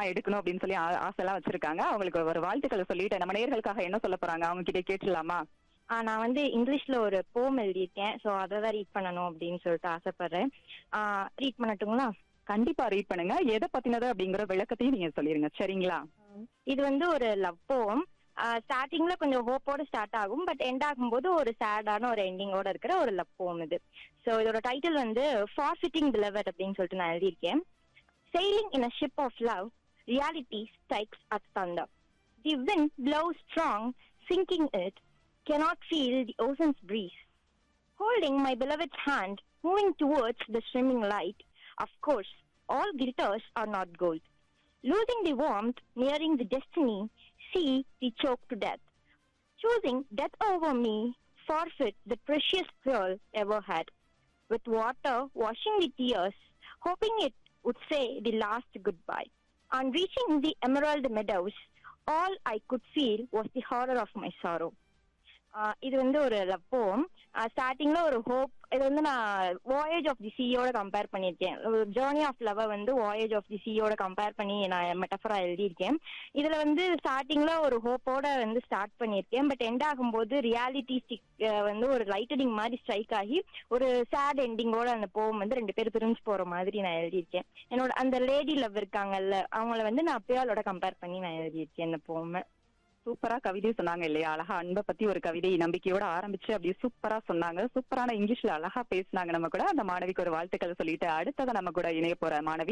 தான் எடுக்கணும் அப்படின்னு சொல்லி ஆ- ஆசைலாம் வச்சிருக்காங்க அவங்களுக்கு ஒரு வாழ்த்துக்களை சொல்லிட்டு நம்ம நேயர்களுக்காக என்ன சொல்ல போறாங்க அவங்க கிட்ட கேட்டுலாமா ஆ, நான் வந்து இங்கிலீஷ்ல ஒரு போம் எழுதியிருக்கேன் ஸோ அதை தான் ரீட் பண்ணணும் அப்படின்னு சொல்லிட்டு ஆசைப்படுறேன் ரீட் பண்ணட்டுங்களா கண்டிப்பா ரீட் பண்ணுங்க எதை பத்தினது அப்படிங்கிற விளக்கத்தையும் நீங்க சொல்லிருங்க சரிங்களா இது வந்து ஒரு லவ் போம் ஸ்டார்டிங்ல கொஞ்சம் ஹோப்போட ஸ்டார்ட் ஆகும் பட் எண்ட் ஆகும்போது ஒரு சேடான ஒரு எண்டிங்கோட இருக்கிற ஒரு லவ் போம் இது ஸோ இதோட டைட்டில் வந்து ஃபார்ஃபிட்டிங் பிலவட் அப்படின்னு சொல்லிட்டு நான் எழுதியிருக்கேன் Sailing in a ship of love, reality strikes at thunder. The wind blows strong, sinking it, cannot feel the ocean's breeze. Holding my beloved's hand, moving towards the streaming light, of course, all glitters are not gold. Losing the warmth, nearing the destiny, see the choke to death. Choosing death over me, forfeit the precious pearl ever had. With water washing the tears, hoping it would say the last goodbye. On reaching the emerald meadows, all I could feel was the horror of my sorrow. ஆஹ் இது வந்து ஒரு love poem ஸ்டார்டிங்ல ஒரு hope இது வந்து நான் voyage of the சியோட compare பண்ணியிருக்கேன் ஜேர்னி ஆஃப் லவ் வந்து வாயேஜ் ஆஃப் தி சியோட கம்பேர் பண்ணி நான் மெட்டஃபரா எழுதியிருக்கேன் இதுல வந்து ஸ்டார்டிங்ல ஒரு ஹோப்போட வந்து ஸ்டார்ட் பண்ணியிருக்கேன் பட் எண்ட் ஆகும்போது ரியாலிட்டி ஸ்டிக் வந்து ஒரு லைட்டனிங் மாதிரி ஸ்ட்ரைக் ஆகி ஒரு சேட் எண்டிங்கோட அந்த போம் வந்து ரெண்டு பேர் பிரிஞ்சு போற மாதிரி நான் எழுதியிருக்கேன் என்னோட அந்த லேடி லவ் இருக்காங்கல்ல அவங்கள வந்து நான் அப்பயாலோட கம்பேர் பண்ணி நான் எழுதியிருக்கேன் இந்த போமை சூப்பரா கவிதை சொன்னாங்க இல்லையா அழகா அன்பை பத்தி ஒரு கவிதை நம்பிக்கையோட ஆரம்பிச்சு அப்படியே சூப்பரா சொன்னாங்க சூப்பரான இங்கிலீஷ்ல அழகா பேசினாங்க நம்ம கூட அந்த மாணவிக்கு ஒரு வாழ்த்துக்களை சொல்லிட்டு அடுத்ததை நம்ம கூட இணைய போற மாணவி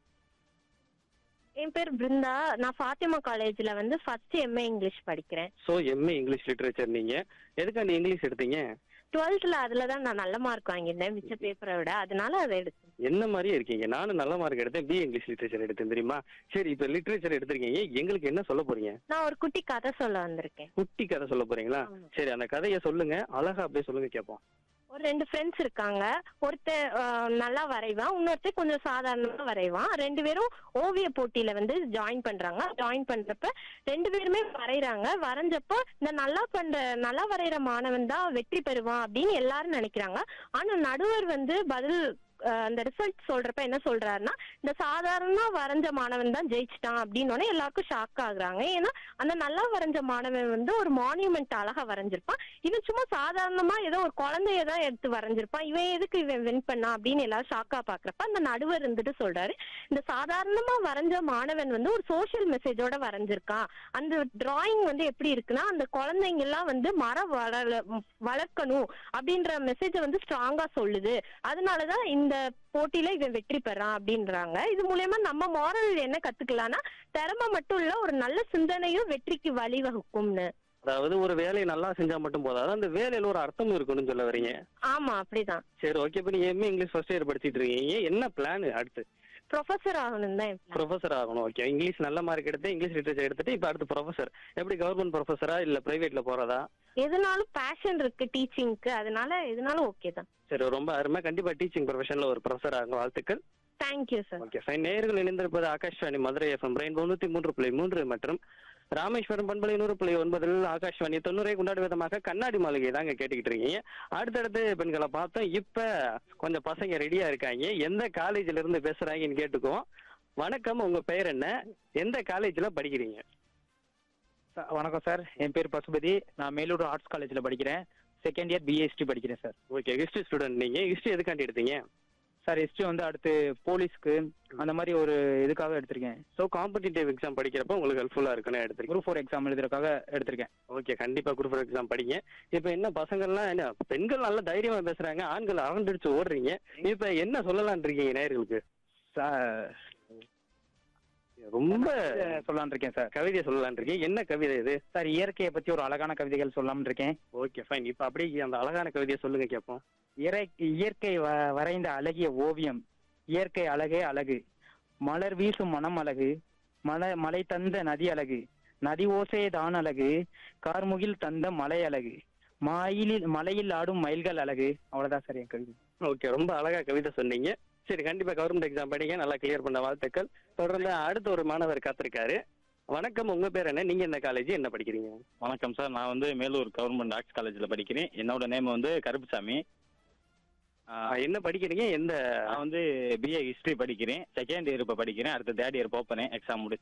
என் பேர் பிருந்தா நான் ஃபாத்திமா காலேஜ்ல வந்து ஃபர்ஸ்ட் எம்ஏ இங்கிலீஷ் படிக்கிறேன் ஸோ எம்ஏ இங்கிலீஷ் லிட்டரேச்சர் நீங்க எதுக்காண்டி இங்கிலீஷ் எடுத்தீங்க டுவெல்த்ல அதுல தான் நான் நல்ல மார்க் வாங்கியிருந்தேன் மிச்ச பேப்பரை விட அதனால அதை எடுத்தேன் என்ன மாதிரியே இருக்கீங்க நானும் நல்ல மார்க் எடுத்தேன் பிஏ இங்கிலீஷ் லிட்டரேச்சர் எடுத்தேன் தெரியுமா சரி இப்போ லிட்டரேச்சர் எடுத்திருக்கீங்க எங்களுக்கு என்ன சொல்ல போறீங்க நான் ஒரு குட்டி கதை சொல்ல வந்திருக்கேன் குட்டி கதை சொல்ல போறீங்களா ஆமா. சரி அந்த கதையை சொல்லுங்க அழகா அப்படியே சொல்லுங்க கேட்போம் ஒரு ரெண்டு ஃப்ரெண்ட்ஸ் இருக்காங்க ஒருத்தர் ஆஹ், நல்லா வரைவான் இன்னொருத்தர் கொஞ்சம் சாதாரணமா வரைவான் ரெண்டு பேரும் ஓவிய போட்டியில வந்து ஜாயின் பண்றாங்க ஜாயின் பண்றப்ப ரெண்டு பேருமே வரைகிறாங்க வரைஞ்சப்போ இந்த நல்லா பண்ற நல்லா வரைகிற மாணவன் தான் வெற்றி பெறுவான் அப்படின்னு எல்லாரும் நினைக்கிறாங்க ஆனா நடுவர் வந்து பதில் ஆஹ், அந்த ரிசல்ட் சொல்றப்ப என்ன சொல்றாருன்னா இந்த சாதாரண வரைஞ்ச மாணவன் தான் ஜெயிச்சிட்டான் அப்படின்னு உடனே எல்லாருக்கும் ஷாக் ஆகுறாங்க ஏன்னா அந்த நல்லா வரைஞ்ச மாணவன் வந்து ஒரு மான்யூமெண்ட் அழகா வரைஞ்சிருப்பான் இவன் சும்மா சாதாரணமா ஏதோ ஒரு குழந்தைய தான் எடுத்து வரைஞ்சிருப்பான் இவன் எதுக்கு இவன் வின் பண்ணா அப்படின்னு எல்லாரும் ஷாக்கா பாக்குறப்ப அந்த நடுவர் இருந்துட்டு சொல்றாரு இந்த சாதாரணமா வரைஞ்ச மாணவன் வந்து ஒரு சோஷியல் மெசேஜோட வரைஞ்சிருக்கான் அந்த டிராயிங் வந்து எப்படி இருக்குன்னா அந்த குழந்தைங்க எல்லாம் வந்து மரம் வளர வளர்க்கணும் அப்படின்ற மெசேஜை வந்து ஸ்ட்ராங்கா சொல்லுது அதனாலதான் இந்த போட்டியில இவன் வெற்றி பெறான் அப்படின்றாங்க இது மூலயமா நம்ம மாரல் என்ன கத்துக்கலாம்னா திறமை மட்டும் இல்ல ஒரு நல்ல சிந்தனையும் வெற்றிக்கு வழிவகுக்கும்னு அதாவது ஒரு வேலையை நல்லா செஞ்சா மட்டும் போதாது அந்த வேலையில ஒரு அர்த்தம் இருக்கணும்னு சொல்ல வரீங்க ஆமா அப்படிதான் சரி ஓகே இப்போ நீங்க எம்ஏ இங்கிலீஷ் ஃபர்ஸ்ட் இயர் படிச்சிட்டு இருக்கீங்க என்ன பிளான் அடுத்து ப்ரொஃபஸர் ஆகணும் தான் என் plan. ப்ரொஃபஸர் ஆகணும் ஓகே இங்கிலீஷ் நல்ல மார்க் எடுத்து இங்கிலீஷ் லிட்டரேச்சர் எடுத்துட்டு இப்போ அடுத்து ப்ரொஃபஸர் எப்படி கவர்மெண்ட் ப்ரொஃபஸரா இல்ல பிரைவேட்ல போறதா எதுனாலும் பேஷன் இருக்கு டீச்சிங்க்கு அதனால எதுனாலும் ஓகே தான் சரி ரொம்ப அருமை கண்டிப்பா டீச்சிங் ப்ரொஃபஷன்ல ஒரு ப்ரொஃபஸர் ஆகும் வாழ்த்துக்கள் தேங்க்யூ சார் ஓகே ஃபைன் நேயர்கள் இணைந்திருப்பது ஆகாஷ்வாணி மதுரை எஃப்எம் ரெயின் தொண்ணூத்தி மூன்று புள்ளி மூன்று மற்றும் ராமேஸ்வரம் பண்பலை நூறு புள்ளி ஒன்பதில் ஆகாஷ்வாணி தொண்ணூறை கொண்டாடும் விதமாக கண்ணாடி மாளிகை தாங்க கேட்டுக்கிட்டு இருக்கீங்க அடுத்தடுத்து பெண்களை பார்த்தோம் இப்ப கொஞ்சம் பசங்க ரெடியா இருக்காங்க எந்த காலேஜ்ல இருந்து பேசுறாங்கன்னு கேட்டுக்குவோம் வணக்கம் உங்க பெயர் என்ன எந்த காலேஜ்ல படிக்கிறீங்க சார், வணக்கம் சார் என் பேர் பசுபதி நான் மேலூர் ஆர்ட்ஸ் காலேஜில் படிக்கிறேன் செகண்ட் இயர் பிஎஸ்டி படிக்கிறேன் சார் ஓகே ஹிஸ்டரி ஸ்டூடெண்ட் நீங்க ஹிஸ்டரி எதுக்காண்டி எடுத்தீங்க சார் ஹிஸ்ட்ரி வந்து அடுத்து போலீஸ்க்கு அந்த மாதிரி ஒரு இதுக்காக எடுத்திருக்கேன் ஸோ காம்படிட்டிவ் எக்ஸாம் படிக்கிறப்ப உங்களுக்கு ஹெல்ப்ஃபுல்லா இருக்குன்னு எடுத்திருக்கீங்க குரூப் ஃபோர் எக்ஸாம் எழுதுறதுக்காக எடுத்திருக்கேன் ஓகே கண்டிப்பா குரூப் எக்ஸாம் படிங்க இப்போ என்ன பசங்கள்லாம் என்ன பெண்கள் நல்லா தைரியமா பேசுறாங்க ஆண்கள் அரண்டடிச்சு ஓடுறீங்க இப்போ என்ன சொல்லலாம்னு இருக்கீங்க நேயர்களுக்கு சார் ரொம்ப சொல்லலாம்னு இருக்கேன் சார் கவிதை சொல்லலாம்னு இருக்கீங்க என்ன கவிதை இது சார் இயற்கையை பற்றி ஒரு அழகான கவிதைகள் சொல்லலாம்னு இருக்கேன் ஓகே ஃபைன் இப்போ அப்படியே அந்த அழகான கவிதையை சொல்லுங்க கேட்போம் இறை இயற்கை வ- வரைந்த அழகிய ஓவியம் இயற்கை அழகே அழகு மலர் வீசும் மனம் அழகு மலை மலை தந்த நதி அழகு நதி ஓசை தான் அழகு கார்முகில் தந்த மலை அழகு மயிலில் மலையில் ஆடும் மயில்கள் அழகு அவ்வளவுதான் சார் என் கவிதை ஓகே ரொம்ப அழகா கவிதை சொன்னீங்க சரி கண்டிப்பா கவர்மெண்ட் எக்ஸாம் படிங்க நல்லா கிளியர் பண்ண வாழ்த்துக்கள் தொடர்ந்து அடுத்த ஒரு மாணவர் காத்திருக்காரு வணக்கம் உங்க பேர் என்ன நீங்க என்ன காலேஜ் என்ன படிக்கிறீங்க வணக்கம் சார் நான் வந்து மேலூர் கவர்மெண்ட் ஆர்ட்ஸ் காலேஜில் படிக்கிறேன் என்னோட நேம் வந்து கருப்புசாமி ஆ, ஆ, என்ன படிக்கிறீங்க எந்த நான் வந்து பிஏ ஹிஸ்ட்ரி படிக்கிறேன் செகண்ட் இயர் இப்போ படிக்கிறேன் அடுத்து தேர்ட் இயர் போப்பனேன் எக்ஸாம் முடி